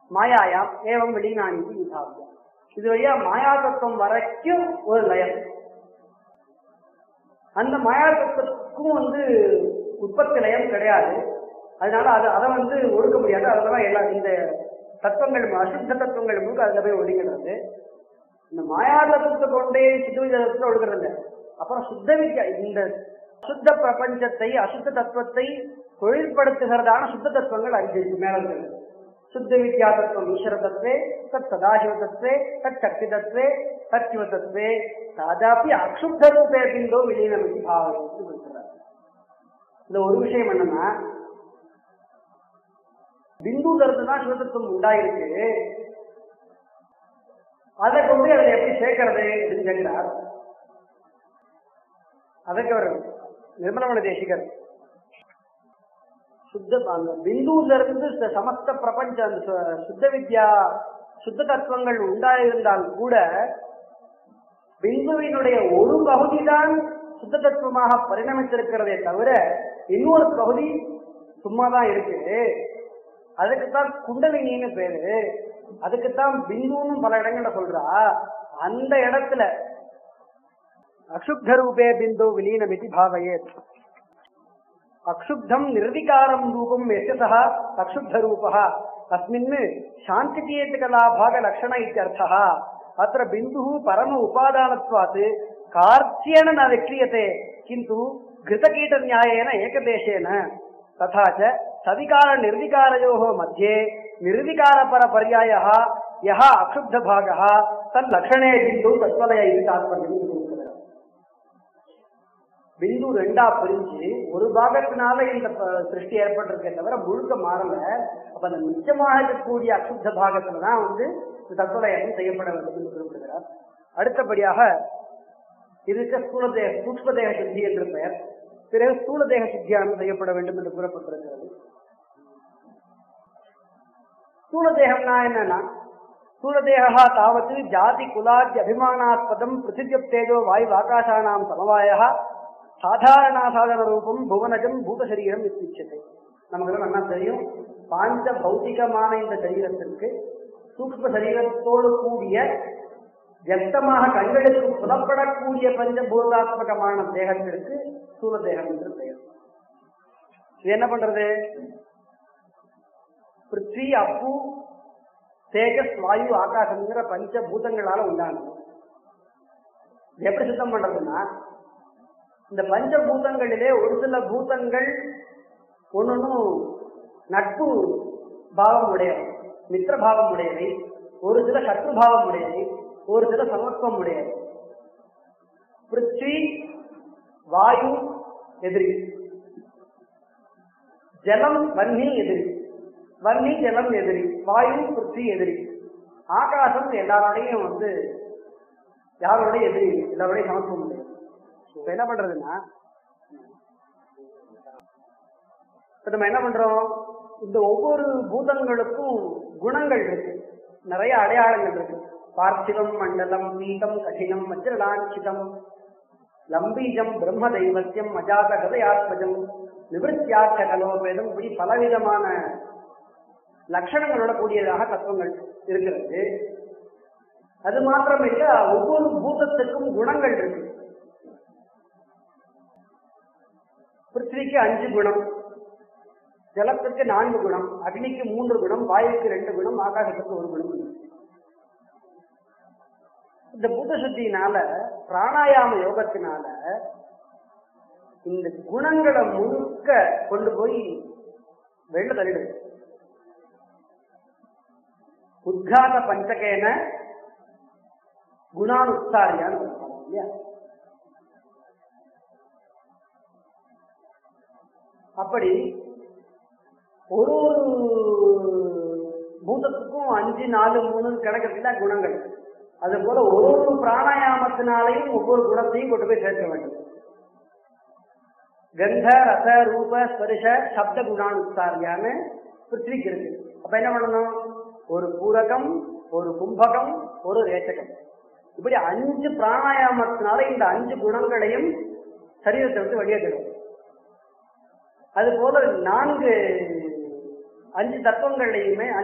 மாயாயாம் ஏவம் வெளிநாணி விதாவியம் இது வழியா மாயா தத்துவம் வரைக்கும் ஒரு லயம் அந்த மாயா தத்துவத்துக்கும் வந்து உற்பத்தி லயம் கிடையாது அதனால அது அதை வந்து ஒடுக்க முடியாது அதெல்லாம் எல்லா இந்த தத்துவங்கள் அசுத்த தத்துவங்கள் முழுக்க அதுல போய் ஒடுங்கிறது இந்த மாயா தத்துவத்தை கொண்டே சித்துவித தத்துவத்தை ஒடுக்கிறது இல்லை அப்புறம் சுத்த வித்யா இந்த அசுத்த பிரபஞ்சத்தை அசுத்த தத்துவத்தை தொழில்படுத்துகிறதான சுத்த தத்துவங்கள் அஞ்சு இருக்கு மேல இருக்கிறது சுத்த வித்யா தத்துவம் ஈஸ்வர தத்துவே தத் சதாசிவ தத்துவே தத் சக்தி தத்துவே தத் சிவ தத்துவே ததாபி அக்ஷுப்த ரூபே பிந்தோ விலீனமிதி பாவம் இந்த ஒரு விஷயம் என்னன்னா பிந்து தரத்து தான் சிவதத்துவம் உண்டாயிருக்கு அதை கொண்டு அதை எப்படி சேர்க்கறது அப்படின்னு கேட்கிறார் அதற்கு அவர் நிர்மலமண தேசிகர் சுத்த அந்த பிந்துல இருந்து ச- சமஸ்த பிரபஞ்ச அந்த சு- சுத்த வித்யா சுத்த தத்துவங்கள் உண்டாயிருந்தால் கூட பிந்துவினுடைய ஒரு பகுதிதான் சுத்த தத்துவமாக பரிணமித்திருக்கிறதே தவிர இன்னொரு பகுதி சும்மா தான் இருக்கு அதுக்குத்தான் குண்டலினின்னு பேரு அதுக்குத்தான் பிந்துன்னு பல இடங்கள்ல சொல்றா அந்த இடத்துல அக்ஷுப்த ரூபே பிந்து விலீனமிதி பாவயேத் அக்ஷுப்தம் நிர்விகாரம் ரூபம் எஸ்ய சக அக்ஷுப்த ரூபः अस्मिन् शान्तिचेतकलाभाग लक्षण इत्यर्थः अत्र बिन्दुः परम उपादानत्वात् कार्त्येन न विक्रियते किन्तु घृतकीटन्यायेन एकदेशेन तथा च सविकार-निर्विकारयोः मध्ये निर्विकारपरपर्यायः यः अक्षुब्धभागः तल्लक्षणे बिन्दुः तत्त्वलय इति तात्पर्यम् इति उक्तः। பிந்து ரெண்டா பிரிஞ்சு ஒரு பாகத்தினால இந்த ப- சிருஷ்டி ஏற்பட்டிருக்கே தவிர முழுக்க மாறல அப்ப அந்த மிச்சமாக இருக்கக்கூடிய அசுத்த பாகத்துல தான் வந்து இந்த தத்துவலயம் செய்யப்பட வேண்டும் என்று குறிப்பிடுகிறார் அடுத்தபடியாக இதுக்கு ஸ்தூல தேக சூக்ம தேக சுத்தி என்று பெயர் பிறகு ஸ்தூல தேக சுத்தியானது செய்யப்பட வேண்டும் என்று கூறப்பட்டிருக்கிறது ஸ்தூல தேகம்னா என்னன்னா ஸ்தூல தேகா தாவது ஜாதி குலாதி அபிமானாஸ்பதம் பிருத்திவியப்தேஜோ வாயு ஆகாஷானாம் சமவாய சாதாரணாசாதன ரூபம் புவனஜம் பூதசரீரம் இத்திச்சது நமக்கு நல்லா தெரியும் பாஞ்ச பௌத்திகமான இந்த சரீரத்திற்கு சூக்ம சரீரத்தோடு கூடிய வியக்தமாக கண்களுக்கு புலப்படக்கூடிய பஞ்சபூதாத்மகமான தேகத்திற்கு ஸ்தூல தேகம் என்று பெயர் இது என்ன பண்றது பிருத்வி அப்பு தேஜஸ் வாயு ஆகாசம்ங்கிற பஞ்ச பூதங்களால உண்டானது இது எப்படி சுத்தம் பண்றதுன்னா இந்த பஞ்ச பூதங்களிலே ஒரு சில பூதங்கள் ஒன்னொன்னும் நட்பு பாவம் உடையவை மித்திர பாவம் உடையவை ஒரு சில சத்ரு பாவம் உடையவை ஒரு சில சமத்துவம் உடையவை பிருத்வி வாயு எதிரி ஜலம் வன்னி எதிரி வன்னி ஜலம் எதிரி வாயு பிருத்வி எதிரி ஆகாசம் எல்லாரோடையும் வந்து யாரோடய எதிரி இல்லை. எல்லாரோடையும் சமத்துவம் முடியும் இப்ப என்ன பண்றதுன்னா இப்ப நம்ம என்ன பண்றோம் இந்த ஒவ்வொரு பூதங்களுக்கும் குணங்கள் இருக்கு நிறைய அடையாளங்கள் இருக்கு பார்த்திவம் மண்டலம் பீதம் கடினம் வஜ்ரலாஞ்சிதம் லம்பீஜம் பிரம்ம தெய்வத்தியம் அஜாத கதையாத்மஜம் நிவൃத்தியாட்ச கலோபேதம் இப்படி பலவிதமான லட்சணங்களோட கூடியதாக தத்துவங்கள் இருக்கிறது அது மாத்திரமில்ல ஒவ்வொரு பூதத்துக்கும் குணங்கள் இருக்கு பிருத்திவிக்கு அஞ்சு குணம் ஜலத்திற்கு நான்கு குணம் அக்னிக்கு மூன்று குணம் வாயுக்கு ரெண்டு குணம் ஆகாசத்துக்கு ஒரு குணம் இருக்கு. இந்த பூத சுத்தியினால பிராணாயாம யோகத்தினால இந்த குணங்களை முழுக்க கொண்டு போய் வெளில தள்ளிடுது உத்காத பஞ்சகேன குணானுத்தாரியான்னு சொல்றாங்க இல்லையா அப்படி ஒரு ஒரு பூதத்துக்கும் அஞ்சு நாலு மூணு கணக்கத்துல குணங்கள் அது போல ஒரு ஒரு பிராணாயாமத்தினாலையும் ஒவ்வொரு குணத்தையும் கொண்டு போய் சேர்க்க வேண்டும் கந்த ரச ரூப ஸ்பரிச சப்த குணானுசாரியான்னு பிருத்திவிக்கு இருக்கு அப்ப என்ன பண்ணணும் ஒரு பூரகம் ஒரு கும்பகம் ஒரு ரேச்சகம் இப்படி அஞ்சு பிராணாயாமத்தினால இந்த அஞ்சு குணங்களையும் சரீரத்தை விட்டு வெளியேற்றிடும் அது போல நான்கு அஞ்சு தத்துவங்களையுமே